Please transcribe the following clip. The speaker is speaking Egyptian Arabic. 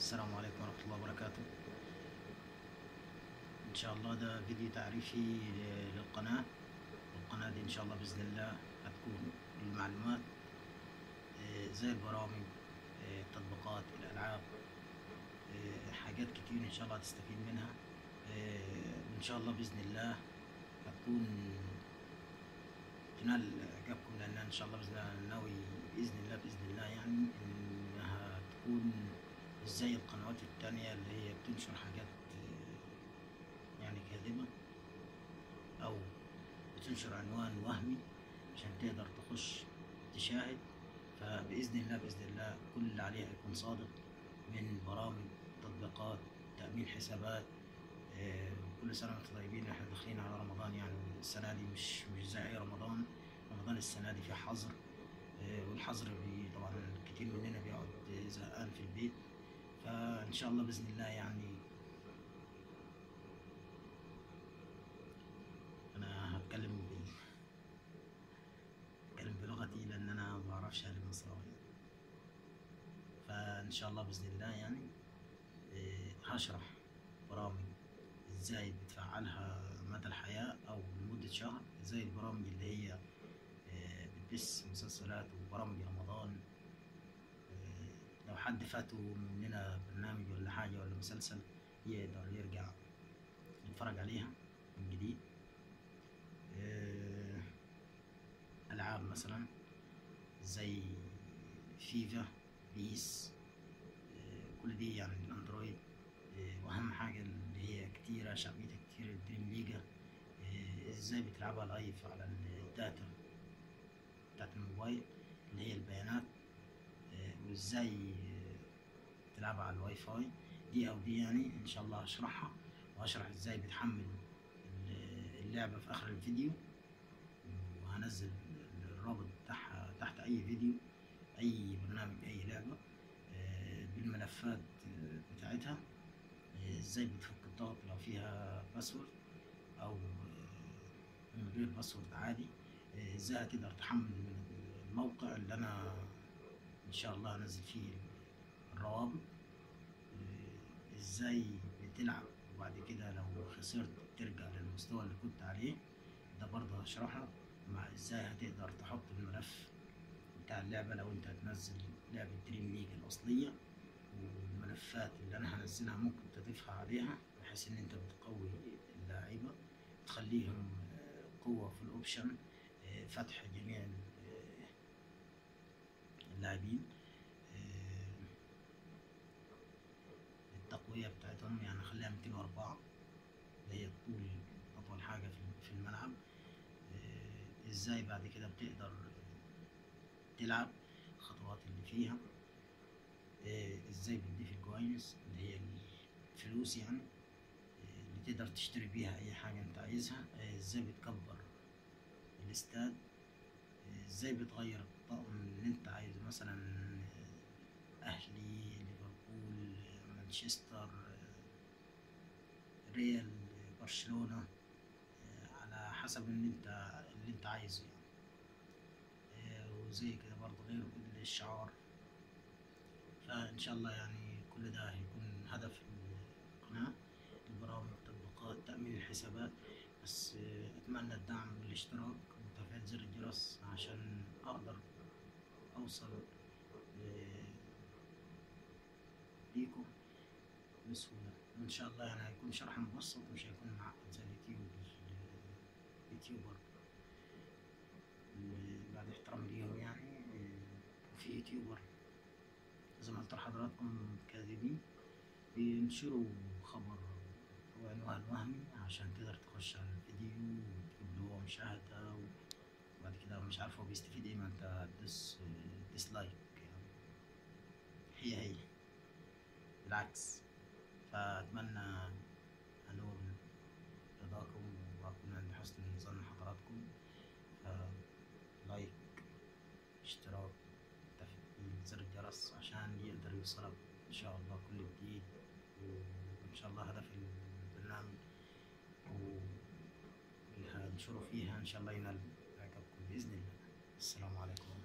السلام عليكم ورحمة الله وبركاته إن شاء الله ده فيديو تعريفي للقناة القناة دي إن شاء الله بإذن الله هتكون المعلومات آه، زي البرامج آه، التطبيقات الألعاب آه، حاجات كتير إن شاء الله هتستفيد منها وإن شاء الله بإذن الله هتكون تنال إعجابكم لأن إن شاء الله بإذن الله ناوي بإذن الله بإذن الله يعني إنها تكون مش زي القنوات التانية اللي هي بتنشر حاجات آه، يعني كاذبة أو بتنشر عنوان وهمي عشان تقدر تخش تشاهد فبإذن الله بإذن الله كل اللي عليها يكون صادق من برامج تطبيقات تأمين حسابات آه، كل سنة وانتم طيبين احنا داخلين على رمضان يعني السنة دي مش مش زي أي رمضان رمضان السنة دي فيه حظر آه، والحظر بي طبعا كتير مننا بيقعد زهقان في البيت فإن شاء الله بإذن الله يعني أنا هتكلم بال هتكلم بلغتي لأن أنا ما بعرفش أتكلم مصراوي فإن شاء الله بإذن الله يعني آه، هشرح برامج ازاي بتفعلها مدى الحياة أو لمدة شهر زي البرامج اللي هي آه، بتبث مسلسلات وبرامج رمضان آه، لو حد فاته مننا برنامج ولا حاجة ولا مسلسل يقدر يرجع يتفرج عليها من جديد آه، ألعاب مثلا زي فيفا بيس آه، كل دي يعني الأندرويد آه، وأهم حاجة اللي هي كتيرة شعبيتها كتير الدريم ليجا آه، ازاي بتلعبها لايف على الداتا بتاعت الموبايل اللي هي البيانات آه، وازاي آه، تلعبها على الواي فاي دي او دي يعني ان شاء الله هشرحها وهشرح ازاي بتحمل ال- اللعبة في اخر الفيديو وهنزل الرابط بتاعها تحت اي فيديو اي برنامج اي لعبة آه، بالملفات آه، بتاعتها آه، ازاي بتفك الضغط لو فيها باسورد او آه، من غير باسورد عادي آه، ازاي هتقدر تحمل من الموقع اللي انا ان شاء الله هنزل فيه الروابط آه، ازاي بتلعب وبعد كده لو خسرت ترجع للمستوى اللي كنت عليه ده برضه هشرحها مع ازاي هتقدر تحط الملف بتاع اللعبة لو انت هتنزل لعبة دريم ليج الأصلية والملفات اللي أنا هنزلها ممكن تضيفها عليها بحيث إن أنت بتقوي اللعيبة تخليهم آه، قوة في الأوبشن آه، فتح جميع ال- آه، اللاعبين آه، التقوية بتاعتهم يعني خليها 204 اللي هي الطول أطول حاجة في- في الملعب آه، ازاي بعد كده بتقدر تلعب الخطوات اللي فيها آه، ازاي بتضيف الكوينز اللي هي الفلوس يعني آه، اللي تقدر تشتري بيها اي حاجة انت عايزها آه، ازاي بتكبر الاستاد آه، ازاي بتغير الطقم اللي انت عايزه مثلا آه، اهلي ليفربول آه، مانشستر آه، ريال آه، برشلونة آه، على حسب اللي انت اللي انت عايزه يعني آه، وزي كده برضه غير الشعار فإن شاء الله يعني كل ده هيكون هدف القناة البرامج التطبيقات تأمين الحسابات بس آه، أتمنى الدعم والاشتراك وتفعيل زر الجرس عشان أقدر أوصل آه، ليكم بسهولة وإن شاء الله يعني هيكون شرح مبسط مش هيكون معقد زي اليوتيوب اليوتيوبر بعد احترامي ليهم يعني آه، في يوتيوبر زي ما قلت لحضراتكم كاذبين بينشروا خبر هو عنوان وهمي عشان تقدر تخش على الفيديو وتجيب له مشاهدة وبعد كده مش عارف هو بيستفيد ايه ما انت تدوس ديسلايك يعني هي هي بالعكس فأتمنى أنول رضاكم وأكون عند حسن ظن حضراتكم لايك اشتراك تفعيل زر الجرس عشان يقدر يوصلك ان شاء الله كل جديد وان شاء الله هدف البرنامج واللي هنشره فيها ان شاء الله ينال اعجابكم باذن الله السلام عليكم